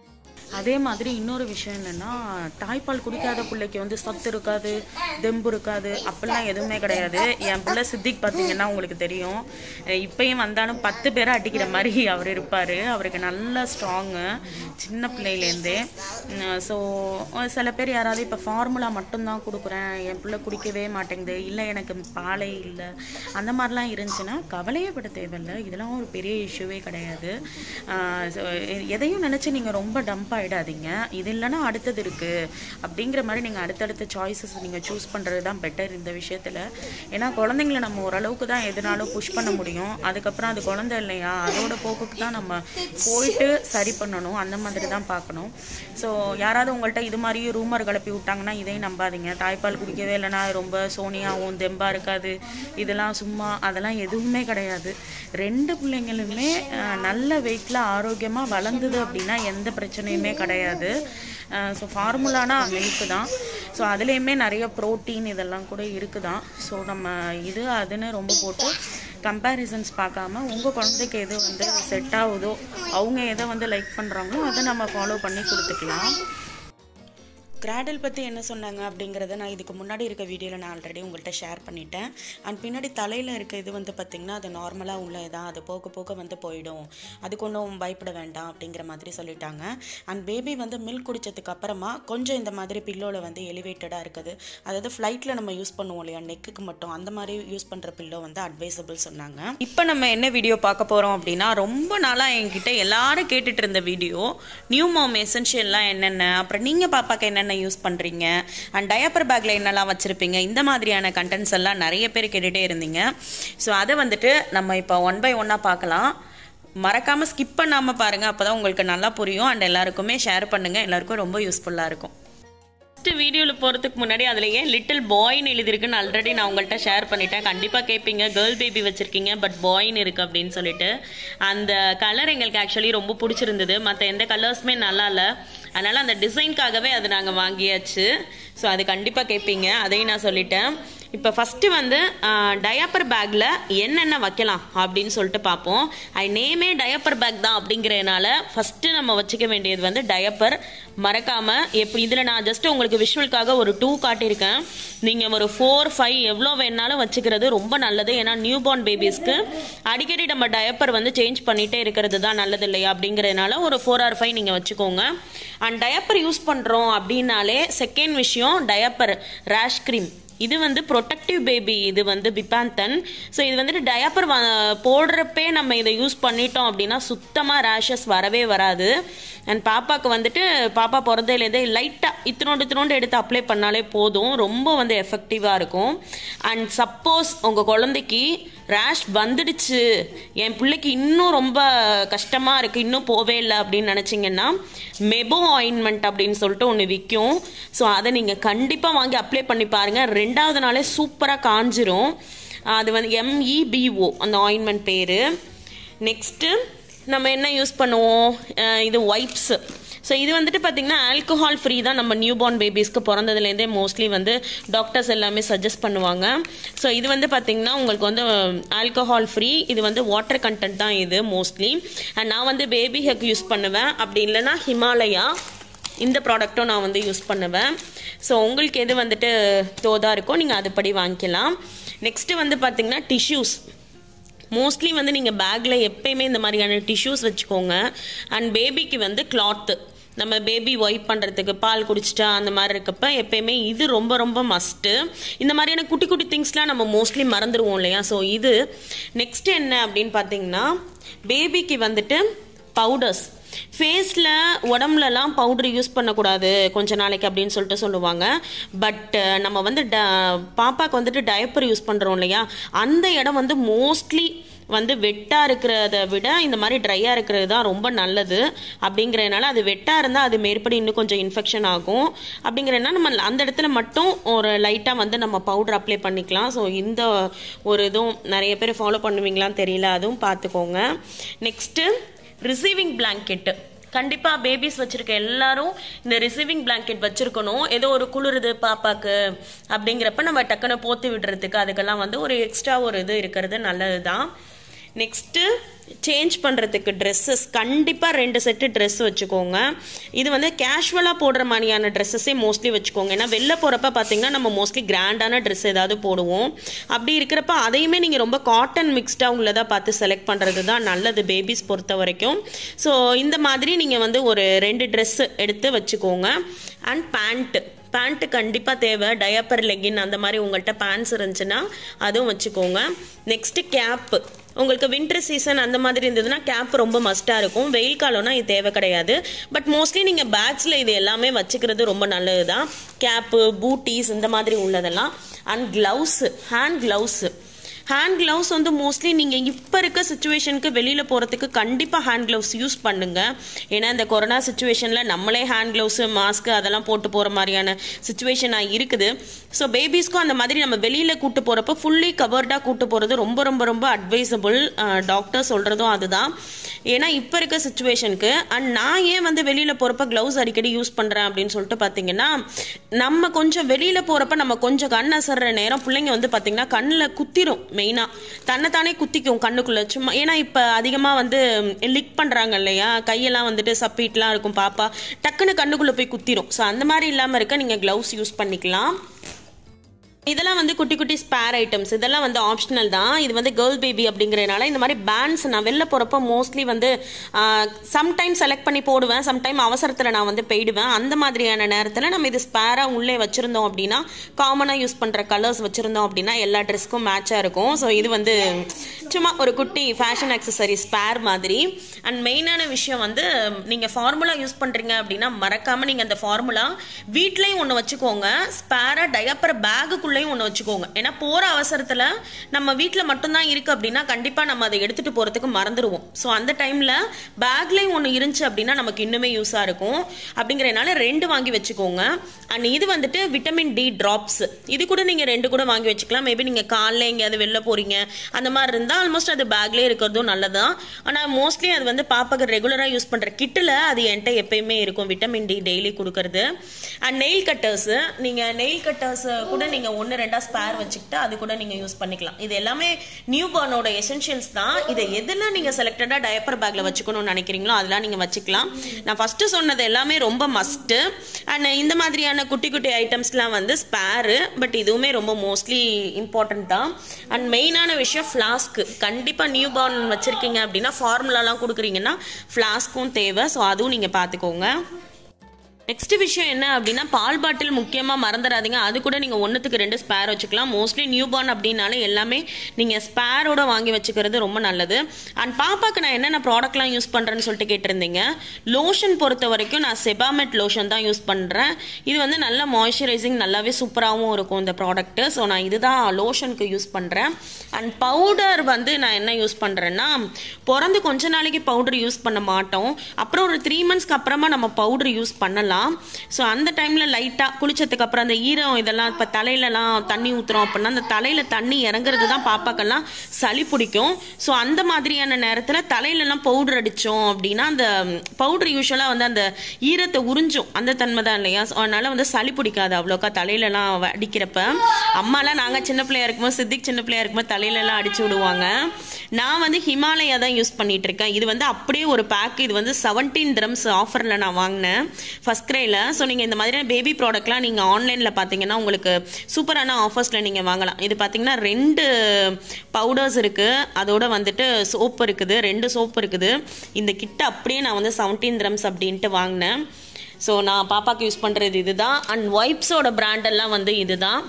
அதே மாதிரி இன்னொரு விஷயம் என்னென்னா தாய்ப்பால் குடிக்காத பிள்ளைக்கு வந்து சத்து இருக்காது தெம்பு இருக்காது அப்படிலாம் எதுவுமே கிடையாது என் பிள்ளை சித்திக் பார்த்தீங்கன்னா உங்களுக்கு தெரியும் அஹ் இப்பயும் வந்தாலும் பத்து பேரை அடிக்கிற மாதிரி அவர் இருப்பார் அவருக்கு நல்ல ஸ்ட்ராங்கு சின்ன பிள்ளையிலேருந்தே ஸோ சில பேர் யாராவது இப்போ ஃபார்முலா மட்டும்தான் கொடுக்குறேன் என் பிள்ளை குடிக்கவே மாட்டேங்குது இல்லை எனக்கு பாலே இல்லை அந்த மாதிரிலாம் இருந்துச்சுன்னா கவலையே பட தேவையில்லை இதெல்லாம் ஒரு பெரிய இஷ்யூவே கிடையாது ஆஹ் so எதையும் நினச்சி நீங்கள் ரொம்ப டம்ப் ஆகிடாதீங்க இது இல்லைன்னா அடுத்தது இருக்குது அப்படிங்கிற மாதிரி நீங்கள் அடுத்தடுத்த சாய்ஸஸ் நீங்கள் சூஸ் பண்ணுறது தான் பெட்டர் இந்த விஷயத்தில் ஏன்னா குழந்தைங்கள நம்ம ஓரளவுக்கு தான் எதுனாலும் புஷ் பண்ண முடியும் அதுக்கப்புறம் அது குழந்தை இல்லையா அதோட போக்குக்கு தான் நம்ம போயிட்டு சரி பண்ணணும் அந்த மாதிரி தான் பார்க்கணும் ஸோ யாராவது உங்கள்கிட்ட இது மாதிரியும் ரூமர் கிளப்பி விட்டாங்கன்னா இதையும் நம்பாதீங்க தாய்ப்பால் குடிக்கவே இல்லைன்னா ரொம்ப சோனியாவும் தெம்பாக இருக்காது இதெல்லாம் சும்மா அதெல்லாம் எதுவுமே கிடையாது ரெண்டு பிள்ளைங்களுமே அஹ், நல்ல வெயிட்டில் ஆரோக்கியமாக வளர்ந்தது அப்படின்னா எந்த பிரச்சனையுமே கிடையாது ஸோ ஃபார்முலானா மில்க் தான் ஸோ அதுலேயுமே நிறைய ப்ரோட்டீன் இதெல்லாம் கூட இருக்குதான் ஸோ நம்ம இது அதுன்னு ரொம்ப போட்டு கம்பேரிசன்ஸ் பார்க்காம உங்கள் குழந்தைக்கு எது வந்து செட் ஆகுதோ அவங்க எதை வந்து லைக் பண்ணுறாங்களோ அதை நம்ம ஃபாலோ பண்ணி கொடுத்துக்கலாம் கிராடல் பற்றி என்ன சொன்னாங்க அப்படிங்கிறத நான் இதுக்கு முன்னாடி இருக்க வீடியோவில் நான் ஆல்ரெடி உங்கள்கிட்ட ஷேர் பண்ணிட்டேன் அண்ட் பின்னாடி தலையில் இருக்க இது வந்து பார்த்திங்கன்னா அது நார்மலாக உள்ள இதான் அது போக போக வந்து போயிடும் அதுக்கு ஒன்றும் பயப்பட வேண்டாம் அப்படிங்கிற மாதிரி சொல்லிட்டாங்க அண்ட் பேபி வந்து மில்க் குடித்ததுக்கு அப்புறமா கொஞ்சம் இந்த மாதிரி பில்லோவில் வந்து எலிவேட்டடாக இருக்குது அதாவது ஃப்ளைட்டில் நம்ம யூஸ் பண்ணுவோம் இல்லையா நெக்குக்கு மட்டும் அந்த மாதிரி யூஸ் பண்ணுற பில்லோ வந்து அட்வைசபிள் சொன்னாங்க இப்போ நம்ம என்ன வீடியோ பார்க்க போகிறோம் அப்படின்னா ரொம்ப நாளாக என்கிட்ட எல்லாரும் கேட்டுட்டு இருந்த வீடியோ நியூ மாம் எசென்ஷியல்லாம் என்னென்ன அப்புறம் நீங்கள் பாப்பாக்கு என்னென்ன யூஸ் பண்ணுறீங்க அண்ட் டயப்பர் பேக்கில் என்னெல்லாம் வச்சுருப்பீங்க இந்த மாதிரியான கண்டென்ட்ஸ் எல்லாம் நிறைய பேர் கேட்டுகிட்டே இருந்தீங்க ஸோ அதை வந்துட்டு நம்ம இப்போ ஒன் பை ஒன்னாக பார்க்கலாம் மறக்காமல் ஸ்கிப் பண்ணாமல் பாருங்கள் அப்போ தான் உங்களுக்கு நல்லா புரியும் அண்ட் எல்லாருக்குமே ஷேர் பண்ணுங்கள் எல்லாருக்கும் ரொம்ப யூஸ்ஃபுல்லாக இருக்கும் ஃபஸ்ட்டு வீடியோவில் போகிறதுக்கு முன்னாடி அதில் ஏன் லிட்டில் பாய்னு எழுதியிருக்குன்னு ஆல்ரெடி நான் உங்கள்கிட்ட ஷேர் பண்ணிட்டேன் கண்டிப்பாக கேட்பீங்க கேர்ள் பேபி வச்சுருக்கீங்க பட் பாய்னு இருக்குது அப்படின்னு சொல்லிட்டு அந்த கலர் எங்களுக்கு ஆக்சுவலி ரொம்ப பிடிச்சிருந்தது மற்ற எந்த கலர்ஸுமே நல்லா இல்லை அதனால் அந்த டிசைன்காகவே அது நாங்கள் வாங்கியாச்சு ஸோ அது கண்டிப்பாக கேட்பீங்க அதையும் நான் சொல்லிட்டேன் இப்போ ஃபஸ்ட்டு வந்து டயப்பர் பேக்கில் என்னென்ன வைக்கலாம் அப்படின்னு சொல்லிட்டு பார்ப்போம் ஐ நேமே டயப்பர் பேக் தான் அப்படிங்கிறதுனால ஃபஸ்ட்டு நம்ம வச்சுக்க வேண்டியது வந்து டயப்பர் மறக்காமல் எப்படி இதில் நான் ஜஸ்ட் உங்களுக்கு விஷுவலுக்காக ஒரு டூ காட்டியிருக்கேன் நீங்கள் ஒரு ஃபோர் ஃபைவ் எவ்வளோ வேணாலும் வச்சுக்கிறது ரொம்ப நல்லது ஏன்னா நியூ பார்ன் பேபிஸ்க்கு அடிக்கடி நம்ம டயப்பர் வந்து சேஞ்ச் பண்ணிகிட்டே இருக்கிறது தான் நல்லது இல்லையா அப்படிங்கிறதுனால ஒரு ஃபோர் ஆர் ஃபைவ் நீங்கள் வச்சுக்கோங்க அண்ட் டயப்பர் யூஸ் பண்ணுறோம் அப்படின்னாலே செகண்ட் விஷயம் டயப்பர் ரேஷ் க்ரீம் இது வந்து ப்ரொடெக்டிவ் பேபி இது வந்து பிபாந்தன் ஸோ இது வந்துட்டு டயப்பர் போடுறப்பே நம்ம இதை யூஸ் பண்ணிட்டோம் அப்படின்னா சுத்தமாக ரேஷஸ் வரவே வராது அண்ட் பாப்பாவுக்கு வந்துட்டு பாப்பா பிறந்ததுலேருந்தே லைட்டாக இத்தினோண்டு இத்தினோண்டு எடுத்து அப்ளை பண்ணாலே போதும் ரொம்ப வந்து எஃபெக்டிவாக இருக்கும் அண்ட் சப்போஸ் உங்கள் குழந்தைக்கு ரேஷ் வந்துடுச்சு என் பிள்ளைக்கு இன்னும் ரொம்ப கஷ்டமாக இருக்குது இன்னும் போவே இல்லை அப்படின்னு நினச்சிங்கன்னா மெபோ ஆயின்மெண்ட் அப்படின்னு சொல்லிட்டு ஒன்று விற்கும் ஸோ அதை நீங்கள் கண்டிப்பாக வாங்கி அப்ளை பண்ணி பாருங்கள் ரெண்டாவது நாளே சூப்பராக காஞ்சிரும் அது வந்து எம்இபிஓ அந்த ஆயின்மெண்ட் பேர் நெக்ஸ்ட்டு நம்ம என்ன யூஸ் பண்ணுவோம் அஹ் இது ஒய்ப்ஸ் ஸோ இது வந்துட்டு பார்த்தீங்கன்னா ஆல்கஹால் ஃப்ரீ தான் நம்ம நியூ பார்ன் பேபிஸ்க்கு பிறந்ததுலேருந்தே மோஸ்ட்லி வந்து டாக்டர்ஸ் எல்லாமே சஜஸ்ட் பண்ணுவாங்க ஸோ இது வந்து பார்த்தீங்கன்னா உங்களுக்கு வந்து ஆல்கஹால் ஃப்ரீ இது வந்து வாட்டர் கண்டென்ட் தான் இது மோஸ்ட்லி அண்ட் நான் வந்து பேபி ஹெக் யூஸ் பண்ணுவேன் அப்படி இல்லைன்னா ஹிமாலயா இந்த ப்ராடக்ட்டும் நான் வந்து யூஸ் பண்ணுவேன் ஸோ உங்களுக்கு எது வந்துட்டு தோதாக இருக்கோ நீங்கள் அதுபடி வாங்கிக்கலாம் நெக்ஸ்ட்டு வந்து பார்த்தீங்கன்னா டிஷ்யூஸ் மோஸ்ட்லி வந்து நீங்கள் பேக்கில் எப்பயுமே இந்த மாதிரியான டிஷ்யூஸ் வச்சுக்கோங்க அண்ட் பேபிக்கு வந்து கிளாத்து நம்ம பேபி ஒய்ப் பண்ணுறதுக்கு பால் குடிச்சிட்டா அந்த மாதிரி இருக்கப்ப எப்பயுமே இது ரொம்ப ரொம்ப மஸ்ட்டு இந்த மாதிரியான குட்டி குட்டி திங்ஸ்லாம் நம்ம மோஸ்ட்லி மறந்துடுவோம் இல்லையா ஸோ இது நெக்ஸ்ட் என்ன அப்படின்னு பார்த்தீங்கன்னா பேபிக்கு வந்துட்டு பவுடர்ஸ் ஃபேஸில் உடம்புலலாம் பவுடர் யூஸ் பண்ணக்கூடாது கொஞ்ச நாளைக்கு அப்படின்னு சொல்லிட்டு சொல்லுவாங்க பட் நம்ம வந்து ட பாப்பாக்கு வந்துட்டு டயப்பர் யூஸ் பண்ணுறோம் இல்லையா அந்த இடம் வந்து மோஸ்ட்லி வந்து வெட்டாக இருக்கிறத விட இந்த மாதிரி ட்ரையாக இருக்கிறது தான் ரொம்ப நல்லது அப்படிங்கிறதுனால அது வெட்டாக இருந்தால் அது மேற்படி இன்னும் கொஞ்சம் இன்ஃபெக்ஷன் ஆகும் அப்படிங்கிறதுனால நம்ம அந்த இடத்துல மட்டும் ஒரு லைட்டாக வந்து நம்ம பவுடர் அப்ளை பண்ணிக்கலாம் ஸோ இந்த ஒரு இதுவும் நிறைய பேர் ஃபாலோ பண்ணுவீங்களான்னு தெரியல அதுவும் பார்த்துக்கோங்க நெக்ஸ்ட்டு ரிசீவிங் பிளாங்கெட்டு கண்டிப்பாக பேபிஸ் வச்சிருக்க எல்லாரும் இந்த ரிசீவிங் பிளாங்கெட் வச்சிருக்கணும் ஏதோ ஒரு குளிருது பாப்பாக்கு அப்படிங்கிறப்ப நம்ம டக்குன்னு போத்தி விடுறதுக்கு அதுக்கெல்லாம் வந்து ஒரு எக்ஸ்ட்ரா ஒரு இது இருக்கிறது நல்லது தான் நெக்ஸ்ட்டு சேஞ்ச் பண்ணுறதுக்கு ட்ரெஸ்ஸஸ் கண்டிப்பாக ரெண்டு செட்டு ட்ரெஸ் வச்சுக்கோங்க இது வந்து கேஷுவலாக போடுற மாதிரியான ட்ரெஸ்ஸஸே மோஸ்ட்லி வச்சுக்கோங்க ஏன்னா வெளில போகிறப்ப பார்த்தீங்கன்னா நம்ம மோஸ்ட்லி கிராண்டான ட்ரெஸ் ஏதாவது போடுவோம் அப்படி இருக்கிறப்ப அதையுமே நீங்கள் ரொம்ப காட்டன் மிக்ஸ்டாக உள்ளதாக பார்த்து செலக்ட் பண்ணுறது தான் நல்லது பேபிஸ் பொறுத்த வரைக்கும் ஸோ இந்த மாதிரி நீங்கள் வந்து ஒரு ரெண்டு ட்ரெஸ் எடுத்து வச்சுக்கோங்க அண்ட் பேண்ட்டு பேண்ட்டு கண்டிப்பாக தேவை டயப்பர் லெகின் அந்த மாதிரி உங்கள்கிட்ட பேண்ட்ஸ் இருந்துச்சுன்னா அதுவும் வச்சுக்கோங்க நெக்ஸ்ட்டு கேப்பு உங்களுக்கு வின்டர் சீசன் அந்த மாதிரி இருந்ததுன்னா கேப் ரொம்ப மஸ்ட்டாக இருக்கும் வெயில் காலம்னா இது தேவை கிடையாது பட் மோஸ்ட்லி நீங்கள் பேக்ஸில் இது எல்லாமே வச்சுக்கிறது ரொம்ப நல்லது தான் கேப்பு பூட்டிஸ் இந்த மாதிரி உள்ளதெல்லாம் and gloves hand gloves hand gloves வந்து மோஸ்ட்லி நீங்கள் இப்போ இருக்க சுச்சுவேஷனுக்கு வெளியில் போகிறதுக்கு கண்டிப்பாக ஹேண்ட் க்ளவுஸ் யூஸ் பண்ணுங்க ஏன்னா இந்த கொரோனா சுச்சுவேஷனில் நம்மளே ஹேண்ட் க்ளவுஸு மாஸ்க்கு அதெல்லாம் போட்டு போகிற மாதிரியான சுச்சுவேஷனாக இருக்குது ஸோ பேபிஸ்க்கும் அந்த மாதிரி நம்ம வெளியில் கூட்டு போகிறப்ப ஃபுல்லி கவர்டாக கூட்டு போகிறது ரொம்ப ரொம்ப ரொம்ப அட்வைசபிள் டாக்டர் சொல்கிறதும் அதுதான் ஏன்னா இப்போ இருக்க சுச்சுவேஷனுக்கு அண்ட் நான் ஏன் வந்து வெளியில் போகிறப்ப க்ளவுஸ் அடிக்கடி யூஸ் பண்ணுறேன் அப்படின்னு சொல்லிட்டு பார்த்தீங்கன்னா நம்ம கொஞ்சம் வெளியில் போகிறப்ப நம்ம கொஞ்சம் கண் அசர்ற நேரம் பிள்ளைங்க வந்து பார்த்தீங்கன்னா கண்ணில் குத்திரும் மெயினாக தன்னைத்தானே குத்திக்கும் கண்ணுக்குள்ளே சும்மா ஏன்னா இப்போ அதிகமாக வந்து லிக் பண்ணுறாங்க இல்லையா கையெல்லாம் வந்துட்டு சப்பீட்லாம் இருக்கும் பாப்பா டக்குன்னு கண்ணுக்குள்ளே போய் குத்திரும் ஸோ அந்த மாதிரி இல்லாமல் இருக்க நீங்கள் க்ளவுஸ் யூஸ் பண்ணிக்கலாம் இதெல்லாம் வந்து குட்டி குட்டி ஸ்பேர் ஐட்டம்ஸ் இதெல்லாம் வந்து ஆப்ஷனல் தான் இது வந்து கேர்ள் பேபி அப்படிங்கிறதுனால இந்த மாதிரி பேண்ட்ஸ் நான் வெளில போகிறப்ப மோஸ்ட்லி வந்து சம்டைம் செலக்ட் பண்ணி போடுவேன் சம்டைம் அவசரத்தில் நான் வந்து போயிடுவேன் அந்த மாதிரியான நேரத்தில் நம்ம இது ஸ்பேராக உள்ளே வச்சுருந்தோம் அப்படின்னா காமனாக யூஸ் பண்ணுற கலர்ஸ் வச்சுருந்தோம் அப்படின்னா எல்லா ட்ரெஸ்க்கும் மேட்சாக இருக்கும் ஸோ இது வந்து சும்மா ஒரு குட்டி ஃபேஷன் அக்சசரி ஸ்பேர் மாதிரி அண்ட் மெயினான விஷயம் வந்து நீங்கள் ஃபார்முலா யூஸ் பண்ணுறீங்க அப்படின்னா மறக்காமல் நீங்கள் அந்த ஃபார்முலா வீட்லேயும் ஒன்று வச்சுக்கோங்க ஸ்பேராக டயப்பர் பேகுக்குள்ளேயும் ஒன்று வச்சுக்கோங்க ஏன்னா போகிற அவசரத்தில் நம்ம வீட்டில் மட்டும்தான் இருக்குது அப்படின்னா கண்டிப்பாக நம்ம அதை எடுத்துகிட்டு போகிறதுக்கு மறந்துடுவோம் ஸோ அந்த டைமில் பேக்லேயும் ஒன்று இருந்துச்சு அப்படின்னா நமக்கு இன்னுமே யூஸாக இருக்கும் அப்படிங்கிறதுனால ரெண்டு வாங்கி வச்சுக்கோங்க அண்ட் இது வந்துட்டு விட்டமின் டி ட்ராப்ஸ் இது கூட நீங்கள் ரெண்டு கூட வாங்கி வச்சுக்கலாம் மேபி நீங்கள் காலைல எங்கேயாவது வெளில போகிறீங்க அந்த மாதிரி இருந்தால் ஆல்மோஸ்ட் அது பேக்லேயே இருக்கிறதும் நல்லதான் ஆனால் மோஸ்ட்லி அது வந்து பாப்பாக்கு ரெகுலராக யூஸ் பண்ணுற கிட்டில் அது என்கிட்ட எப்பயுமே இருக்கும் விட்டமின் டி டெய்லி கொடுக்கறது அண்ட் நெயில் கட்டர்ஸு நீங்கள் நெயில் கட்டர்ஸ் கூட நீங்கள் ஒன்று ரெண்டாக ஸ்பேர் வச்சுக்கிட்டு அது கூட நீங்கள் யூஸ் பண்ணிக்கலாம் இது எல்லாமே நியூ பார்னோட எசென்ஷியல்ஸ் தான் இதை எதில் நீங்கள் செலக்டடாக டயப்பர் பேக்கில் வச்சுக்கணும்னு நினைக்கிறீங்களோ அதெல்லாம் நீங்கள் வச்சுக்கலாம் நான் ஃபஸ்ட்டு சொன்னது எல்லாமே ரொம்ப மஸ்ட்டு அண்ட் இந்த மாதிரியான குட்டி குட்டி ஐட்டம்ஸ்லாம் வந்து ஸ்பேரு பட் இதுவுமே ரொம்ப மோஸ்ட்லி இம்பார்ட்டன்ட் தான் அண்ட் மெயினான விஷயம் ஃப்ளாஸ்க்கு கண்டிப்பாக நியூ பார்ன் வச்சுருக்கீங்க அப்படின்னா ஃபார்முலாலாம் கொடுக்குறீங்கன்னா ஃப்ளாஸ்க்கும் தேவை ஸோ அதுவும் நீங்கள் பார்த்துக்கோங்க நெக்ஸ்ட் விஷயம் என்ன அப்படின்னா பால் பாட்டில் முக்கியமாக மறந்துடாதீங்க அது கூட நீங்கள் ஒன்றுத்துக்கு ரெண்டு ஸ்பேர் வச்சுக்கலாம் மோஸ்ட்லி நியூ பார்ன் அப்படின்னாலே எல்லாமே நீங்கள் ஸ்பேரோட வாங்கி வச்சுக்கிறது ரொம்ப நல்லது அண்ட் பாப்பாக்கு நான் என்னென்ன ப்ராடக்ட்லாம் யூஸ் பண்ணுறேன்னு சொல்லிட்டு கேட்டிருந்தீங்க லோஷன் பொறுத்த வரைக்கும் நான் செபாமெட் லோஷன் தான் யூஸ் பண்ணுறேன் இது வந்து நல்ல மாய்ஸ்சரைசிங் நல்லாவே சூப்பராகவும் இருக்கும் இந்த ப்ராடக்ட்டு ஸோ நான் இதுதான் லோஷனுக்கு யூஸ் பண்ணுறேன் அண்ட் பவுடர் வந்து நான் என்ன யூஸ் பண்ணுறேன்னா பிறந்து கொஞ்ச நாளைக்கு பவுடர் யூஸ் பண்ண மாட்டோம் அப்புறம் ஒரு த்ரீ மந்த்ஸ்க்கு அப்புறமா நம்ம பவுடர் யூஸ் பண்ணலாம் ஸோ அந்த டைமில் லைட்டாக குளிச்சதுக்கு அப்புறம் அந்த ஈரம் இதெல்லாம் இப்போ தலையிலலாம் தண்ணி ஊற்றுறோம் அப்படின்னா அந்த தலையில் தண்ணி இறங்குறது தான் பாப்பாக்கெல்லாம் சளி பிடிக்கும் ஸோ அந்த மாதிரியான நேரத்தில் தலையிலலாம் பவுடர் அடித்தோம் அப்படின்னா அந்த பவுடர் யூஸ்வலாக வந்து அந்த ஈரத்தை உறிஞ்சும் அந்த தன்மை தான் இல்லையா ஸோ அதனால வந்து சளி பிடிக்காது அவ்வளோக்கா தலையிலலாம் அடிக்கிறப்ப அம்மாலாம் நாங்கள் சின்ன பிள்ளையா இருக்கும்போது சித்திக் சின்ன பிள்ளையா இருக்கும்போது தலையிலலாம் அடிச்சு விடுவாங்க நான் வந்து ஹிமாலயா தான் யூஸ் பண்ணிட்டு இருக்கேன் இது வந்து அப்படியே ஒரு பேக் இது வந்து செவன்டீன் திரம்ஸ் ஆஃபரில் நான் வாங்கினேன் ஃபஸ்ட் கிரேல ஸோ நீங்கள் இந்த மாதிரியான பேபி ப்ராடக்ட்லாம் நீங்கள் ஆன்லைனில் பார்த்தீங்கன்னா உங்களுக்கு சூப்பரான ஆஃபர்ஸில் நீங்கள் வாங்கலாம் இது பார்த்தீங்கன்னா ரெண்டு பவுடர்ஸ் இருக்குது அதோட வந்துட்டு சோப்பு இருக்குது ரெண்டு சோப்பு இருக்குது இந்த கிட்ட அப்படியே நான் வந்து செவன்டீன் திரம்ஸ் அப்படின்ட்டு வாங்கினேன் ஸோ நான் பாப்பாக்கு யூஸ் பண்ணுறது இதுதான் அண்ட் ஒய்ப்ஸோட பிராண்டெல்லாம் வந்து இதுதான்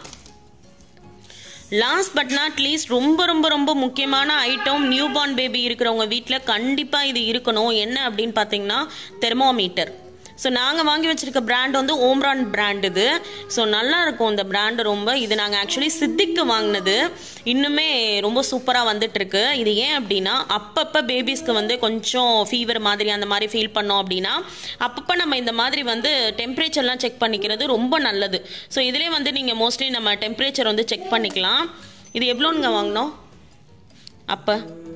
லாஸ்ட் பட் நாட் லீஸ்ட் ரொம்ப ரொம்ப ரொம்ப முக்கியமான ஐட்டம் நியூ பார்ன் பேபி இருக்கிறவங்க வீட்டில் கண்டிப்பாக இது இருக்கணும் என்ன அப்படின்னு பார்த்தீங்கன்னா தெர்மோமீட்டர் ஸோ நாங்கள் வாங்கி வச்சிருக்க பிராண்ட் வந்து ஓம்ரான் பிராண்ட் இது ஸோ நல்லா இருக்கும் இந்த பிராண்டு ரொம்ப இது நாங்கள் ஆக்சுவலி சித்திக்கு வாங்கினது இன்னுமே ரொம்ப சூப்பராக வந்துட்டு இருக்கு இது ஏன் அப்படின்னா அப்பப்போ பேபிஸ்க்கு வந்து கொஞ்சம் ஃபீவர் மாதிரி அந்த மாதிரி ஃபீல் பண்ணோம் அப்படின்னா அப்பப்போ நம்ம இந்த மாதிரி வந்து டெம்பரேச்சர்லாம் செக் பண்ணிக்கிறது ரொம்ப நல்லது ஸோ இதுலேயே வந்து நீங்கள் மோஸ்ட்லி நம்ம டெம்பரேச்சர் வந்து செக் பண்ணிக்கலாம் இது எவ்வளோனுங்க வாங்கினோம் அப்போ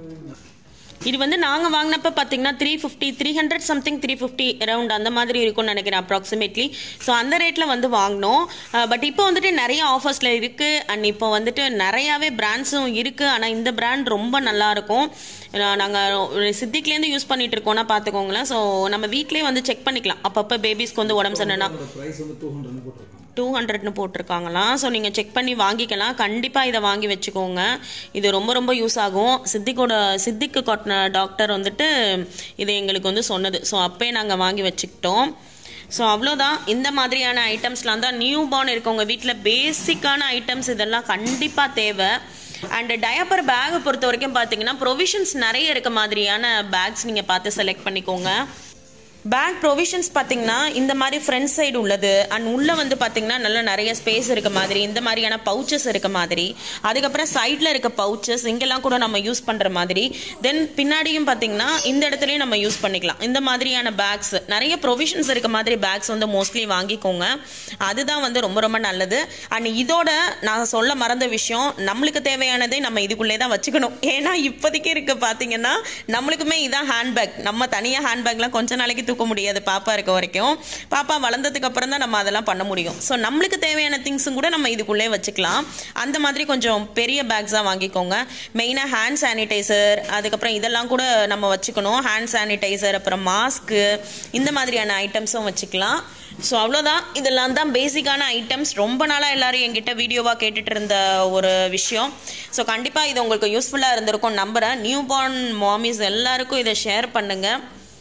இது வந்து நாங்கள் வாங்கினப்ப பார்த்தீங்கன்னா three fifty three hundred something three fifty around அந்த மாதிரி இருக்கும்னு நினைக்கிறேன் அப்ராக்சிமேட்லி ஸோ அந்த ரேட்டில் வந்து வாங்கினோம் பட் இப்போ வந்துட்டு நிறைய ஆஃபர்ஸில் இருக்குது அண்ட் இப்போ வந்துட்டு நிறையாவே பிராண்ட்ஸும் இருக்குது ஆனால் இந்த பிராண்ட் ரொம்ப நல்லா இருக்கும் நாங்கள் சித்திக்லேருந்து யூஸ் பண்ணிட்டு இருக்கோம்னா பார்த்துக்கோங்களேன் ஸோ நம்ம வீட்லேயே வந்து செக் பண்ணிக்கலாம் அப்பப்போ பேபிஸ்க்கு வந்து உடம்பு சரினா ப்ரைஸ் வந்து டூ ஹண்ட்ரட் போட்டிருக்காங்க டூ ஹண்ட்ரட்னு போட்டிருக்காங்களாம் ஸோ நீங்கள் செக் பண்ணி வாங்கிக்கலாம் கண்டிப்பாக இதை வாங்கி வச்சுக்கோங்க இது ரொம்ப ரொம்ப யூஸ் ஆகும் சித்திக்கோட சித்திக்கு கொட்டின டாக்டர் வந்துட்டு இது எங்களுக்கு வந்து சொன்னது ஸோ அப்பயே நாங்கள் வாங்கி வச்சுக்கிட்டோம் ஸோ அவ்வளோதான் இந்த மாதிரியான ஐட்டம்ஸ்லாம் தான் நியூ பார்ன் இருக்கவங்க வீட்டில் பேசிக்கான ஐட்டம்ஸ் இதெல்லாம் கண்டிப்பாக தேவை அண்ட் டயப்பர் பேக்கை பொறுத்த வரைக்கும் பார்த்தீங்கன்னா ப்ரொவிஷன்ஸ் நிறைய இருக்க மாதிரியான பேக்ஸ் நீங்கள் பார்த்து செலக்ட் பண்ணிக்கோங்க பேக் ப்ரொவிஷன்ஸ் பார்த்தீங்கன்னா இந்த மாதிரி ஃப்ரண்ட் சைடு உள்ளது அண்ட் உள்ளே வந்து பார்த்தீங்கன்னா நல்ல நிறைய ஸ்பேஸ் இருக்க மாதிரி இந்த மாதிரியான பவுச்சஸ் இருக்க மாதிரி அதுக்கப்புறம் சைடில் இருக்க பவுச்சஸ் இங்கெல்லாம் கூட நம்ம யூஸ் பண்ணுற மாதிரி தென் பின்னாடியும் பார்த்தீங்கன்னா இந்த இடத்துலையும் நம்ம யூஸ் பண்ணிக்கலாம் இந்த மாதிரியான பேக்ஸ் நிறைய ப்ரொவிஷன்ஸ் இருக்க மாதிரி பேக்ஸ் வந்து மோஸ்ட்லி வாங்கிக்கோங்க அதுதான் வந்து ரொம்ப ரொம்ப நல்லது அண்ட் இதோட நான் சொல்ல மறந்த விஷயம் நம்மளுக்கு தேவையானதை நம்ம இதுக்குள்ளே தான் வச்சுக்கணும் ஏன்னா இப்போதைக்கு இருக்க பார்த்தீங்கன்னா நம்மளுக்குமே இதான் ஹேண்ட்பேக் நம்ம தனியாக ஹேண்ட்பேக்லாம் கொஞ்ச நாளைக்கு தூக்க முடியாது பாப்பா இருக்க வரைக்கும் பாப்பா வளர்ந்ததுக்கு அப்புறம் தான் நம்ம அதெல்லாம் பண்ண முடியும் ஸோ நம்மளுக்கு தேவையான திங்ஸும் கூட நம்ம இதுக்குள்ளே வச்சுக்கலாம் அந்த மாதிரி கொஞ்சம் பெரிய பேக்ஸாக வாங்கிக்கோங்க மெயினாக ஹேண்ட் சானிடைசர் அதுக்கப்புறம் இதெல்லாம் கூட நம்ம வச்சுக்கணும் ஹேண்ட் சானிடைசர் அப்புறம் மாஸ்க்கு இந்த மாதிரியான ஐட்டம்ஸும் வச்சுக்கலாம் ஸோ அவ்வளோதான் இதெல்லாம் தான் பேசிக்கான ஐட்டம்ஸ் ரொம்ப நாளாக எல்லாரும் என்கிட்ட வீடியோவாக கேட்டுட்டு இருந்த ஒரு விஷயம் ஸோ கண்டிப்பாக இது உங்களுக்கு யூஸ்ஃபுல்லாக இருந்திருக்கும் நம்புகிறேன் நியூ பார்ன் மாமிஸ் எல்லாருக்கும் இதை ஷேர் பண்ணுங்கள்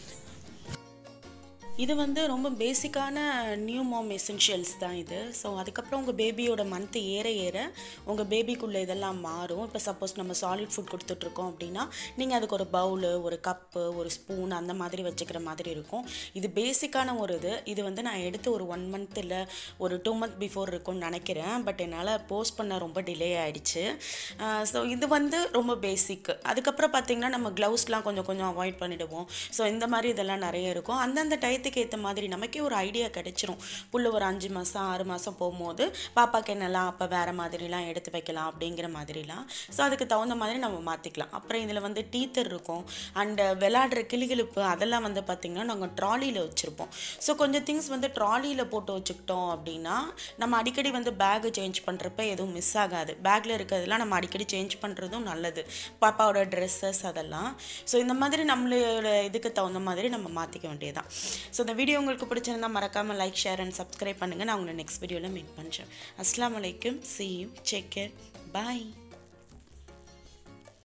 இது வந்து ரொம்ப பேசிக்கான நியூ மாம் எசென்ஷியல்ஸ் தான் இது ஸோ அதுக்கப்புறம் உங்கள் பேபியோட மந்த் ஏற ஏற உங்கள் பேபிக்குள்ளே இதெல்லாம் மாறும் இப்போ சப்போஸ் நம்ம சாலிட் ஃபுட் கொடுத்துட்ருக்கோம் அப்படின்னா நீங்கள் அதுக்கு ஒரு பவுலு ஒரு கப்பு ஒரு ஸ்பூன் அந்த மாதிரி வச்சுக்கிற மாதிரி இருக்கும் இது பேசிக்கான ஒரு இது இது வந்து நான் எடுத்து ஒரு ஒன் மந்த் இல்லை ஒரு டூ மந்த் பிஃபோர் இருக்கும்னு நினைக்கிறேன் பட் என்னால் போஸ்ட் பண்ண ரொம்ப டிலே ஆகிடுச்சு ஸோ இது வந்து ரொம்ப பேசிக் அதுக்கப்புறம் பார்த்திங்கன்னா நம்ம க்ளவுஸ்லாம் கொஞ்சம் கொஞ்சம் அவாய்ட் பண்ணிவிடுவோம் ஸோ இந்த மாதிரி இதெல்லாம் நிறைய இருக்கும் அந்தந்த டயத்துக்கு ஏற்ற மாதிரி நமக்கே ஒரு ஐடியா கிடைச்சிரும் புள்ள ஒரு அஞ்சு மாதம் ஆறு மாதம் போகும்போது பாப்பாக்கு என்னெல்லாம் அப்போ வேறு மாதிரிலாம் எடுத்து வைக்கலாம் அப்படிங்கிற மாதிரிலாம் ஸோ அதுக்கு தகுந்த மாதிரி நம்ம மாற்றிக்கலாம் அப்புறம் இதில் வந்து டீத்தர் இருக்கும் அண்டு விளாடுற கிளிகிழிப்பு அதெல்லாம் வந்து பார்த்திங்கன்னா நாங்கள் ட்ராலியில் வச்சுருப்போம் ஸோ கொஞ்சம் திங்ஸ் வந்து ட்ராலியில் போட்டு வச்சுக்கிட்டோம் அப்படின்னா நம்ம அடிக்கடி வந்து பேகு சேஞ்ச் பண்ணுறப்ப எதுவும் மிஸ் ஆகாது பேக்கில் இருக்கிறதெல்லாம் நம்ம அடிக்கடி சேஞ்ச் பண்ணுறதும் நல்லது பாப்பாவோட ட்ரெஸ்ஸஸ் அதெல்லாம் ஸோ இந்த மாதிரி நம்மளோட இதுக்கு தகுந்த மாதிரி நம்ம மாற்றிக்க வேண்டியதுதான் ஸோ இந்த வீடியோ உங்களுக்கு பிடிச்சிருந்தா மறக்காமல் லைக் ஷேர் அண்ட் சப்ஸ்கிரைப் பண்ணுங்கள் நான் உங்களை நெக்ஸ்ட் வீடியோவில் மீட் பண்ணுறேன் அஸ்லாம் வலைக்கம் see you take care bye